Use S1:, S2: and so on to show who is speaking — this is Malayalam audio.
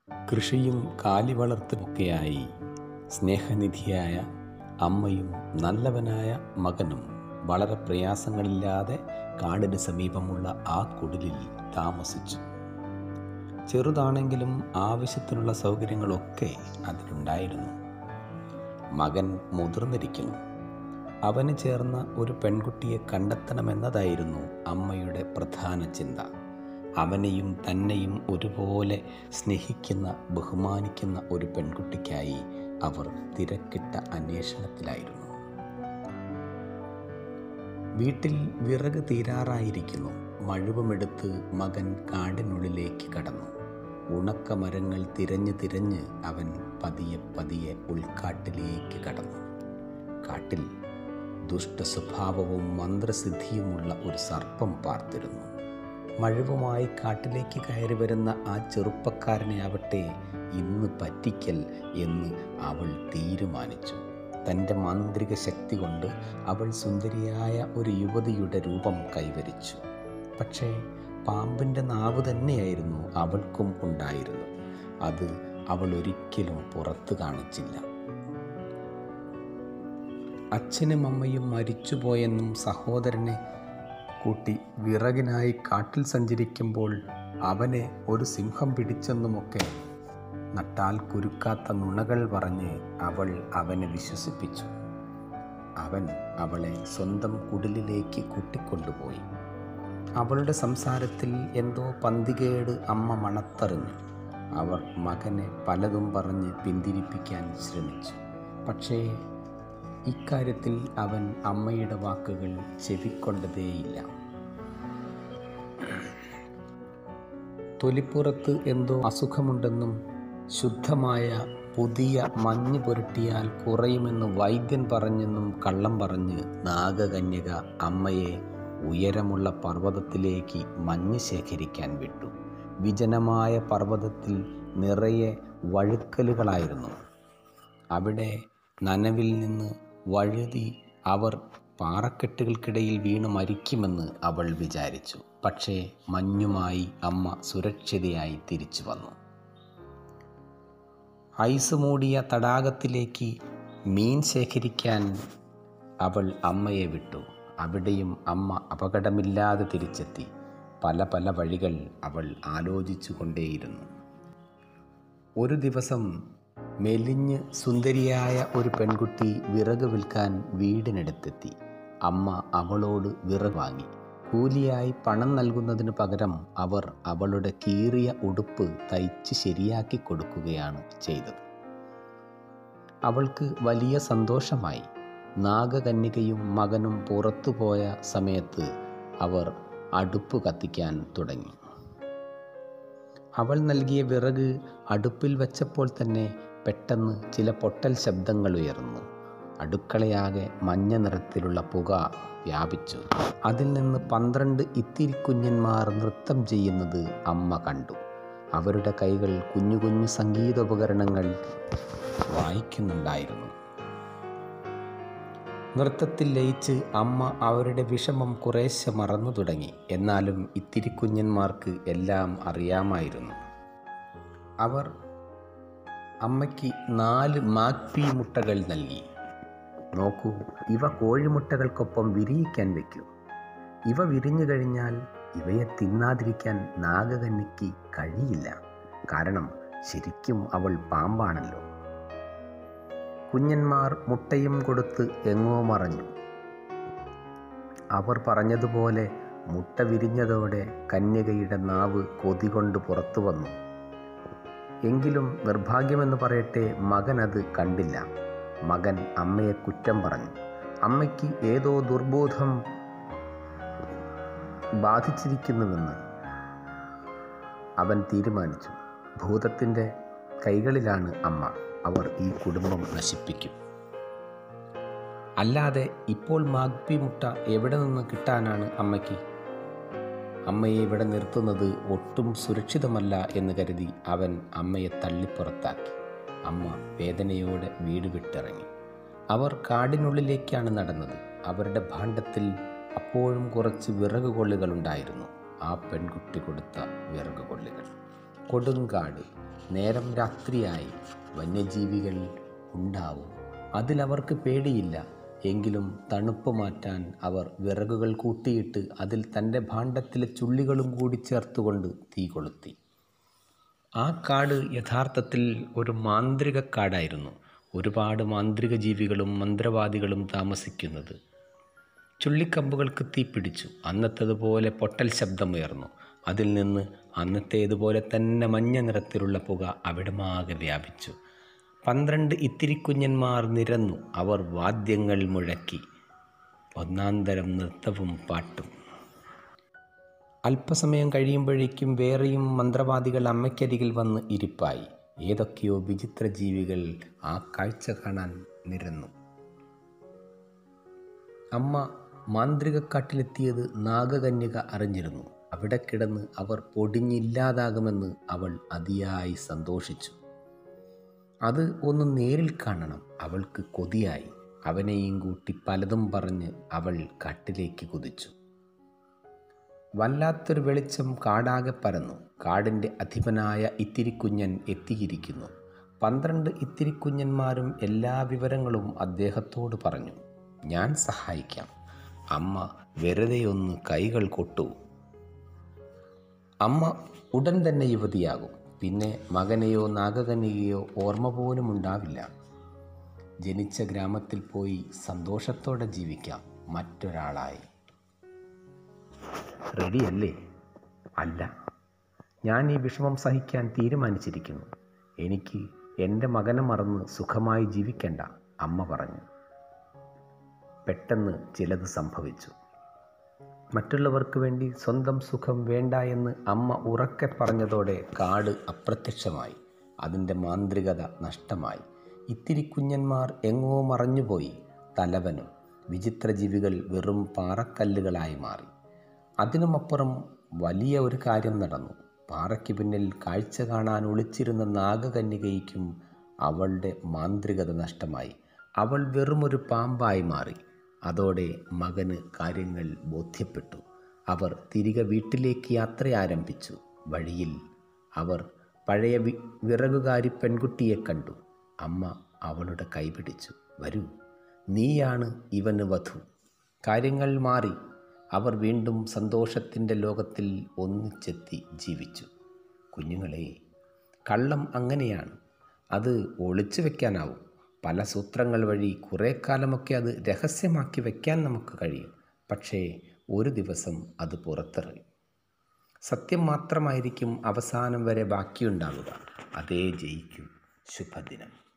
S1: കൃഷിയും കാലിവളർത്തുമൊക്കെയായി സ്നേഹനിധിയായ അമ്മയും നല്ലവനായ മകനും വളരെ പ്രയാസങ്ങളില്ലാതെ കാടിന് സമീപമുള്ള ആ കുടിലിൽ താമസിച്ചു ചെറുതാണെങ്കിലും ആവശ്യത്തിനുള്ള സൗകര്യങ്ങളൊക്കെ അതിലുണ്ടായിരുന്നു മകൻ മുതിർന്നിരിക്കുന്നു അവന് ചേർന്ന ഒരു പെൺകുട്ടിയെ കണ്ടെത്തണമെന്നതായിരുന്നു അമ്മയുടെ പ്രധാന ചിന്ത അവനെയും തന്നെയും ഒരുപോലെ സ്നേഹിക്കുന്ന ബഹുമാനിക്കുന്ന ഒരു പെൺകുട്ടിക്കായി അവർ തിരക്കിട്ട അന്വേഷണത്തിലായിരുന്നു വീട്ടിൽ വിറക് തീരാറായിരിക്കുന്നു മഴുവമെടുത്ത് മകൻ കാടിനുള്ളിലേക്ക് കടന്നു ഉണക്ക മരങ്ങൾ തിരഞ്ഞ് തിരഞ്ഞ് അവൻ പതിയെ പതിയെ ഉൾക്കാട്ടിലേക്ക് കടന്നു കാട്ടിൽ ദുഷ്ടസ്വഭാവവും മന്ത്രസിദ്ധിയുമുള്ള ഒരു സർപ്പം പാർത്തിരുന്നു മഴവുമായി കാട്ടിലേക്ക് കയറി വരുന്ന ആ ചെറുപ്പക്കാരനെ ആവട്ടെ ഇന്ന് പറ്റിക്കൽ എന്ന് അവൾ തീരുമാനിച്ചു തൻ്റെ മാന്ത്രിക ശക്തി കൊണ്ട് അവൾ സുന്ദരിയായ ഒരു യുവതിയുടെ രൂപം കൈവരിച്ചു പക്ഷേ പാമ്പിൻ്റെ നാവ് തന്നെയായിരുന്നു അവൾക്കും ഉണ്ടായിരുന്നത് അത് അവൾ ഒരിക്കലും പുറത്തു കാണിച്ചില്ല അച്ഛനും അമ്മയും മരിച്ചുപോയെന്നും സഹോദരനെ കൂട്ടി വിറകിനായി കാട്ടിൽ സഞ്ചരിക്കുമ്പോൾ അവനെ ഒരു സിംഹം പിടിച്ചെന്നുമൊക്കെ നട്ടാൽ കുരുക്കാത്ത നുണകൾ പറഞ്ഞ് അവൾ അവനെ വിശ്വസിപ്പിച്ചു അവൻ അവളെ സ്വന്തം കുടിലിലേക്ക് കൂട്ടിക്കൊണ്ടുപോയി അവളുടെ സംസാരത്തിൽ എന്തോ പന്തികേട് അമ്മ മണത്തറിഞ്ഞു അവർ മകനെ പലതും പറഞ്ഞ് പിന്തിരിപ്പിക്കാൻ ശ്രമിച്ചു പക്ഷേ ഇക്കാര്യത്തിൽ അവൻ അമ്മയുടെ വാക്കുകൾ ചെവിക്കൊണ്ടതേയില്ല തൊലിപ്പുറത്ത് എന്തോ അസുഖമുണ്ടെന്നും ശുദ്ധമായ പുതിയ മഞ്ഞ് പുരട്ടിയാൽ കുറയുമെന്ന് വൈദ്യൻ പറഞ്ഞെന്നും കള്ളം പറഞ്ഞ് നാഗകന്യക അമ്മയെ ഉയരമുള്ള പർവ്വതത്തിലേക്ക് മഞ്ഞ് ശേഖരിക്കാൻ വിട്ടു വിജനമായ പർവ്വതത്തിൽ നിറയെ വഴുക്കലുകളായിരുന്നു അവിടെ നനവിൽ നിന്ന് വഴുതി അവർ പാറക്കെട്ടുകൾക്കിടയിൽ വീണ് മരിക്കുമെന്ന് അവൾ വിചാരിച്ചു പക്ഷേ മഞ്ഞുമായി അമ്മ സുരക്ഷിതയായി തിരിച്ചു വന്നു ഐസ് മൂടിയ തടാകത്തിലേക്ക് മീൻ ശേഖരിക്കാൻ അവൾ അമ്മയെ വിട്ടു അവിടെയും അമ്മ അപകടമില്ലാതെ തിരിച്ചെത്തി പല പല വഴികൾ അവൾ ആലോചിച്ചു കൊണ്ടേയിരുന്നു ഒരു ദിവസം മെലിഞ്ഞ് സുന്ദരിയായ ഒരു പെൺകുട്ടി വിറക് വിൽക്കാൻ വീടിനടുത്തെത്തി അമ്മ അവളോട് വിറക് വാങ്ങി കൂലിയായി പണം നൽകുന്നതിന് പകരം അവർ അവളുടെ കീറിയ ഉടുപ്പ് തയ്ച്ച് ശരിയാക്കി കൊടുക്കുകയാണ് ചെയ്തത് അവൾക്ക് വലിയ സന്തോഷമായി നാഗകന്യകയും മകനും പുറത്തുപോയ സമയത്ത് അവർ അടുപ്പ് കത്തിക്കാൻ തുടങ്ങി അവൾ നൽകിയ വിറക് അടുപ്പിൽ വെച്ചപ്പോൾ തന്നെ പെട്ടെന്ന് ചില പൊട്ടൽ ശബ്ദങ്ങൾ ഉയർന്നു അടുക്കളയാകെ മഞ്ഞ നിറത്തിലുള്ള പുക വ്യാപിച്ചു അതിൽ നിന്ന് പന്ത്രണ്ട് ഇത്തിരി കുഞ്ഞന്മാർ നൃത്തം ചെയ്യുന്നത് അമ്മ കണ്ടു അവരുടെ കൈകൾ കുഞ്ഞു കുഞ്ഞു സംഗീതോപകരണങ്ങൾ വായിക്കുന്നുണ്ടായിരുന്നു നൃത്തത്തിൽ ലയിച്ച് അമ്മ അവരുടെ വിഷമം കുറേശ്ശെ മറന്നു തുടങ്ങി എന്നാലും ഇത്തിരി കുഞ്ഞന്മാർക്ക് എല്ലാം അറിയാമായിരുന്നു അവർ അമ്മയ്ക്ക് നാല് മാക്പി മുട്ടകൾ നൽകി നോക്കൂ ഇവ കോഴിമുട്ടകൾക്കൊപ്പം വിരിയിക്കാൻ വയ്ക്കൂ ഇവ വിരിഞ്ഞു കഴിഞ്ഞാൽ ഇവയെ തിന്നാതിരിക്കാൻ നാഗകന്യയ്ക്ക് കഴിയില്ല കാരണം ശരിക്കും അവൾ പാമ്പാണല്ലോ കുഞ്ഞന്മാർ മുട്ടയും കൊടുത്ത് എങ്ങോ മറഞ്ഞു അവർ പറഞ്ഞതുപോലെ മുട്ട വിരിഞ്ഞതോടെ കന്യകയുടെ നാവ് കൊതി കൊണ്ട് പുറത്തു വന്നു എങ്കിലും നിർഭാഗ്യമെന്ന് പറയട്ടെ മകൻ അത് കണ്ടില്ല മകൻ അമ്മയെ കുറ്റം പറഞ്ഞു അമ്മയ്ക്ക് ഏതോ ദുർബോധം ബാധിച്ചിരിക്കുന്നുവെന്ന് അവൻ തീരുമാനിച്ചു ഭൂതത്തിൻ്റെ കൈകളിലാണ് അമ്മ അവർ ഈ കുടുംബം നശിപ്പിക്കും അല്ലാതെ ഇപ്പോൾ മാഗ്പി മുട്ട എവിടെ നിന്ന് കിട്ടാനാണ് അമ്മയ്ക്ക് അമ്മയെ ഇവിടെ നിർത്തുന്നത് ഒട്ടും സുരക്ഷിതമല്ല എന്ന് കരുതി അവൻ അമ്മയെ തള്ളിപ്പുറത്താക്കി അമ്മ വേദനയോടെ വീട് വിട്ടിറങ്ങി അവർ കാടിനുള്ളിലേക്കാണ് നടന്നത് അവരുടെ ഭാണ്ഡത്തിൽ അപ്പോഴും കുറച്ച് വിറക് കൊള്ളികളുണ്ടായിരുന്നു ആ പെൺകുട്ടി കൊടുത്ത വിറക് കൊള്ളികൾ കൊടുങ്കാട് നേരം രാത്രിയായി വന്യജീവികൾ ഉണ്ടാവും അതിലവർക്ക് പേടിയില്ല എങ്കിലും തണുപ്പ് മാറ്റാൻ അവർ വിറകുകൾ കൂട്ടിയിട്ട് അതിൽ തൻ്റെ ഭാണ്ഡത്തിലെ ചുള്ളികളും കൂടി ചേർത്തുകൊണ്ട് തീ കൊളുത്തി ആ കാട് യഥാർത്ഥത്തിൽ ഒരു മാന്ത്രിക കാടായിരുന്നു ഒരുപാട് മാന്ത്രിക ജീവികളും മന്ത്രവാദികളും താമസിക്കുന്നത് ചുള്ളിക്കമ്പുകൾക്ക് തീപിടിച്ചു അന്നത്തേതുപോലെ പൊട്ടൽ ശബ്ദമുയർന്നു അതിൽ നിന്ന് അന്നത്തേതുപോലെ തന്നെ മഞ്ഞ നിറത്തിലുള്ള പുക അവിടമാകെ വ്യാപിച്ചു പന്ത്രണ്ട് ഇത്തിരിക്കുഞ്ഞന്മാർ നിരന്നു അവർ വാദ്യങ്ങൾ മുഴക്കി ഒന്നാന്തരം നൃത്തവും പാട്ടും അല്പസമയം കഴിയുമ്പോഴേക്കും വേറെയും മന്ത്രവാദികൾ അമ്മയ്ക്കരികിൽ വന്ന് ഇരിപ്പായി ഏതൊക്കെയോ വിചിത്ര ജീവികൾ ആ കാഴ്ച കാണാൻ നിരന്നു അമ്മ മാന്ത്രികക്കാട്ടിലെത്തിയത് നാഗകന്യക അറിഞ്ഞിരുന്നു അവിടെ കിടന്ന് അവർ പൊടിഞ്ഞില്ലാതാകുമെന്ന് അവൾ അതിയായി സന്തോഷിച്ചു അത് ഒന്ന് നേരിൽ കാണണം അവൾക്ക് കൊതിയായി അവനെയും കൂട്ടി പലതും പറഞ്ഞ് അവൾ കാട്ടിലേക്ക് കുതിച്ചു വല്ലാത്തൊരു വെളിച്ചം കാടാകെ പരന്നു കാടിൻ്റെ അധിപനായ ഇത്തിരിക്കുഞ്ഞൻ എത്തിയിരിക്കുന്നു പന്ത്രണ്ട് ഇത്തിരിക്കുഞ്ഞന്മാരും എല്ലാ വിവരങ്ങളും അദ്ദേഹത്തോട് പറഞ്ഞു ഞാൻ സഹായിക്കാം അമ്മ വെറുതെ ഒന്ന് കൈകൾ കൊട്ടു അമ്മ ഉടൻ തന്നെ യുവതിയാകും പിന്നെ മകനെയോ നാഗകന്യകയോ ഓർമ്മ പോലും ഉണ്ടാവില്ല ജനിച്ച ഗ്രാമത്തിൽ പോയി സന്തോഷത്തോടെ ജീവിക്കാം മറ്റൊരാളായി റെഡിയല്ലേ അല്ല ഞാൻ ഈ വിഷമം സഹിക്കാൻ തീരുമാനിച്ചിരിക്കുന്നു എനിക്ക് എൻ്റെ മകനെ മറന്ന് സുഖമായി ജീവിക്കണ്ട അമ്മ പറഞ്ഞു പെട്ടെന്ന് ചിലത് സംഭവിച്ചു മറ്റുള്ളവർക്ക് വേണ്ടി സ്വന്തം സുഖം വേണ്ട എന്ന് അമ്മ ഉറക്കെ പറഞ്ഞതോടെ കാട് അപ്രത്യക്ഷമായി അതിൻ്റെ മാന്ത്രികത നഷ്ടമായി ഇത്തിരി കുഞ്ഞന്മാർ എങ്ങോ മറഞ്ഞുപോയി തലവനും വിചിത്ര ജീവികൾ വെറും പാറക്കല്ലുകളായി മാറി അതിനുമപ്പുറം വലിയ ഒരു കാര്യം നടന്നു പാറയ്ക്ക് പിന്നിൽ കാഴ്ച കാണാൻ ഒളിച്ചിരുന്ന നാഗകന്യകയ്ക്കും അവളുടെ മാന്ത്രികത നഷ്ടമായി അവൾ വെറുമൊരു പാമ്പായി മാറി അതോടെ മകന് കാര്യങ്ങൾ ബോധ്യപ്പെട്ടു അവർ തിരികെ വീട്ടിലേക്ക് യാത്ര ആരംഭിച്ചു വഴിയിൽ അവർ പഴയ വി വിറകുകാരി പെൺകുട്ടിയെ കണ്ടു അമ്മ അവളുടെ കൈപിടിച്ചു വരൂ നീയാണ് ഇവന് വധു കാര്യങ്ങൾ മാറി അവർ വീണ്ടും സന്തോഷത്തിൻ്റെ ലോകത്തിൽ ഒന്നിച്ചെത്തി ജീവിച്ചു കുഞ്ഞുങ്ങളെ കള്ളം അങ്ങനെയാണ് അത് ഒളിച്ചു വെക്കാനാവും പല സൂത്രങ്ങൾ വഴി കുറേ കാലമൊക്കെ അത് രഹസ്യമാക്കി വെക്കാൻ നമുക്ക് കഴിയും പക്ഷേ ഒരു ദിവസം അത് പുറത്തിറങ്ങും സത്യം മാത്രമായിരിക്കും അവസാനം വരെ ബാക്കിയുണ്ടാവുക അതേ ജയിക്കും ശുഭദിനം